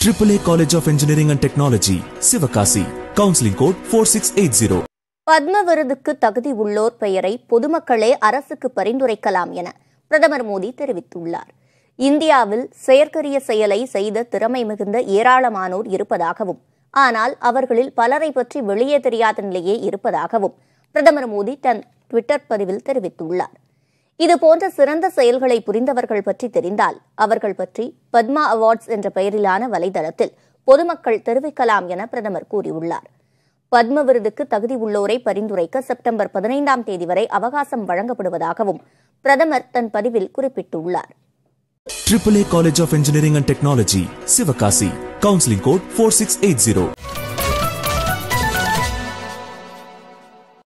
AAA College of Engineering and Technology, Sivakasi. Counseling code 4680. Padma விருதுக்கு தகுதி உள்ளோர் பெயரை பொதுமக்களே அரசுக்கு பரிந்துரைக்கலாம் என பிரதமர் மோடி தெரிவித்துள்ளார் இந்தியாவில் செயற்கரிய செயலை செய்த திறமை மிகுந்த ஏராளமானோர் இருப்பதாகவும் ஆனால் அவர்களில் பலரை பற்றி வெளியே தெரியாத நிலையே இருப்பதாகவும் பிரதமர் மோடி தன் ட்விட்டர் பதிவில் தெரிவித்துள்ளார் இதுபோன்ற சிறந்த செயல்களை புரிந்தவர்கள் பற்றி தெரிந்தால் அவர்கள் பற்றி பத்மா அவார்ட்ஸ் என்ற பெயரிலான வலைதளத்தில் பொதுமக்கள் தெரிவிக்கலாம் என பிரதமர் கூறியுள்ளார் பத்ம விருதுக்கு தகுதி உள்ளோரை பரிந்துரைக்க செப்டம்பர் பதினைந்தாம் தேதி வரை அவகாசம் வழங்கப்படுவதாகவும் பிரதமர் தன் பதிவில் குறிப்பிட்டுள்ளார் AAA College of Engineering and Technology, Sivakasi. Counseling code 4680.